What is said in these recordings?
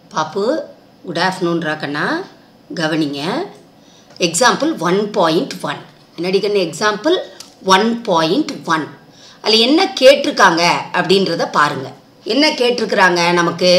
பாப்பு குட் ஆஃப்டர்நூன்ரா கண்ணா கவனிங்க example one point one என்னடி கண்ணு எக்ஸாம்பிள் ஒன் பாயிண்ட் ஒன் அதில் என்ன கேட்டிருக்காங்க அப்படின்றத பாருங்கள் என்ன கேட்டிருக்கிறாங்க நமக்கு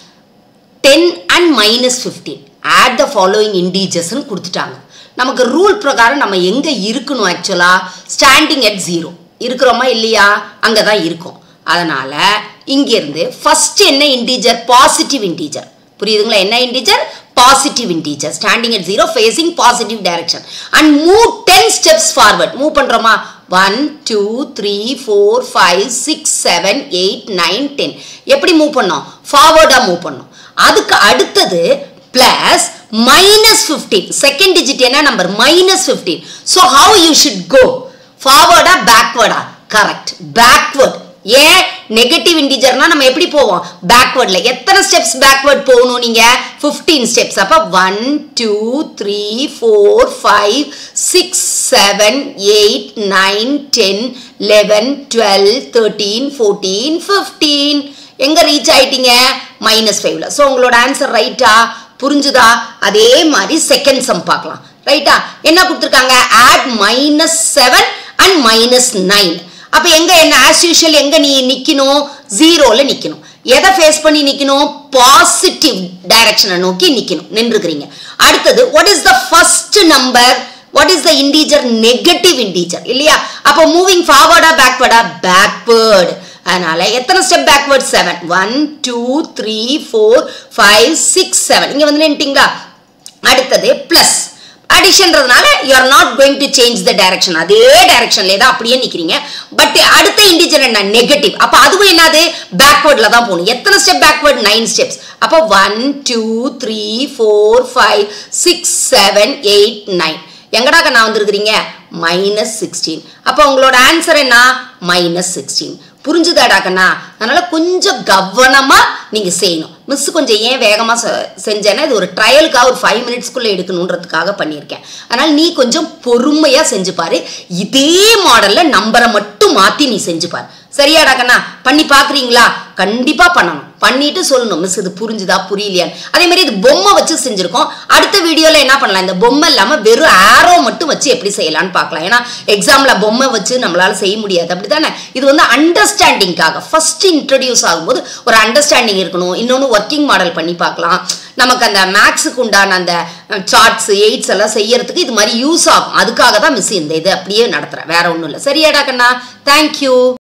ten and minus fifteen add the following இண்டீஜர்ஸ்னு கொடுத்துட்டாங்க நமக்கு ரூல் பிரகாரம் நம்ம எங்கே இருக்கணும் ஆக்சுவலாக ஸ்டாண்டிங் அட் ஜீரோ இருக்கிறோமா இல்லையா அங்கே தான் இருக்கும் அதனால் இங்கேருந்து ஃபஸ்ட் என்ன இண்டீஜர் பாசிட்டிவ் இண்டீஜர் புரியுதுங்களா என்ன integer positive integer standing at zero facing positive direction and move ten steps forward move பண்ணுறோமா one two three four five six seven eight nine ten எப்படி மூவ் பண்ணோம் ஃபார்வர்டாக மூவ் பண்ணோம் அதுக்கு அடுத்தது plus minus fifteen second digit என்ன number minus fifteen so how you should go ஃபார்வர்டா பேக்வேர்டா கரெக்ட் பேக்வேர்ட் ஏன் நெகட்டிவ் இன்டிஜர்னா நம்ம எப்படி போவோம் பேக்வேர்ட்ல எத்தனை ஸ்டெப்ஸ் பேக்வேர்ட் போகணும் நீங்க ஃபிஃப்டீன் ஸ்டெப்ஸ் அப்ப one two three four five six seven eight nine ten eleven twelve thirteen fourteen fifteen எங்க ரீச் ஆயிட்டீங்க மைனஸ் ஃபைவ்ல ஸோ உங்களோட ஆன்சர் ரைட்டா புரிஞ்சுதா அதே மாதிரி செகண்ட் சம் பார்க்கலாம் ரைட்டா என்ன கொடுத்துருக்காங்க add minus seven and minus nine அப்போ எங்க என்ன ஆஸ் யூஷுவல் எங்க நீ நிக்கணும் ஜீரோல நிக்கணும் எதை ஃபேஸ் பண்ணி நிக்கணும் பாசிட்டிவ் டைரக்ஷனை நோக்கி நிக்கணும் நின்றுக்கிறீங்க அடுத்தது what is the first number what is the integer negative integer இல்லையா அப்போ மூவிங் ஃபார்வர்டா பேக்வர்டா பேக்வேர்டு அதனால எத்தனை step backward seven one two three four five six seven இங்க வந்து நின்ட்டீங்களா அடுத்தது பிளஸ் அடிஷன்றதுனால you are not going to change the direction அதே டைரக்ஷன்லேயே தான் அப்படியே நிற்கிறீங்க பட் அடுத்த இண்டிஜர் என்ன நெகட்டிவ் அப்போ அதுவும் என்னது பேக்வேர்டில் தான் போகணும் எத்தனை ஸ்டெப் பேக்வேர்ட் நைன் ஸ்டெப்ஸ் அப்போ one two three four five six seven eight nine எங்கடாக்க நான் வந்திருக்கிறீங்க மைனஸ் சிக்ஸ்டீன் அப்போ உங்களோட ஆன்சர் என்ன மைனஸ் சிக்ஸ்டீன் புரிஞ்சுதாடாக்கண்ணா அதனால கொஞ்சம் கவனமா நீங்க செய்யணும் மிஸ் கொஞ்சம் ஏன் வேகமா செஞ்சேன்னா இது ஒரு ட்ரையலுக்காக ஒரு ஃபைவ் மினிட்ஸ்க்குள்ள எடுக்கணுன்றதுக்காக பண்ணியிருக்கேன் அதனால நீ கொஞ்சம் பொறுமையா செஞ்சு பாரு இதே மாடல்ல நம்பரை மட்டும் மாத்தி நீ செஞ்சு பாரு சரியாடாக்கண்ணா பண்ணி பாக்குறீங்களா கண்டிப்பா பண்ணணும் பண்ணிட்டு சொல்லணும் மிஸ் இது புரிஞ்சுதா புரியலையான்னு அதே மாதிரி இது பொம்மை வச்சு செஞ்சிருக்கோம் அடுத்த வீடியோல என்ன பண்ணலாம் இந்த பொம்மை இல்லாம வெறும் ஆரோ மட்டும் வச்சு எப்படி செய்யலாம்னு பார்க்கலாம் ஏன்னா எக்ஸாம்ல பொம்மை வச்சு நம்மளால செய்ய முடியாது அப்படித்தானே இது வந்து அண்டர்ஸ்டாண்டிங்காக ஃபர்ஸ்ட் இன்ட்ரடியூஸ் ஆகும்போது ஒரு அண்டர்ஸ்டாண்டிங் இருக்கணும் இன்னொன்று ஒர்க்கிங் மாடல் பண்ணி பார்க்கலாம் நமக்கு அந்த மேக்ஸுக்கு உண்டான அந்த சார்ட்ஸ் எயிட்ஸ் எல்லாம் செய்யறதுக்கு இது மாதிரி யூஸ் ஆகும் அதுக்காக தான் மிஸ் இந்த இது அப்படியே நடத்துறேன் வேற ஒன்றும் இல்லை சரியாடா கண்ணா தேங்க்யூ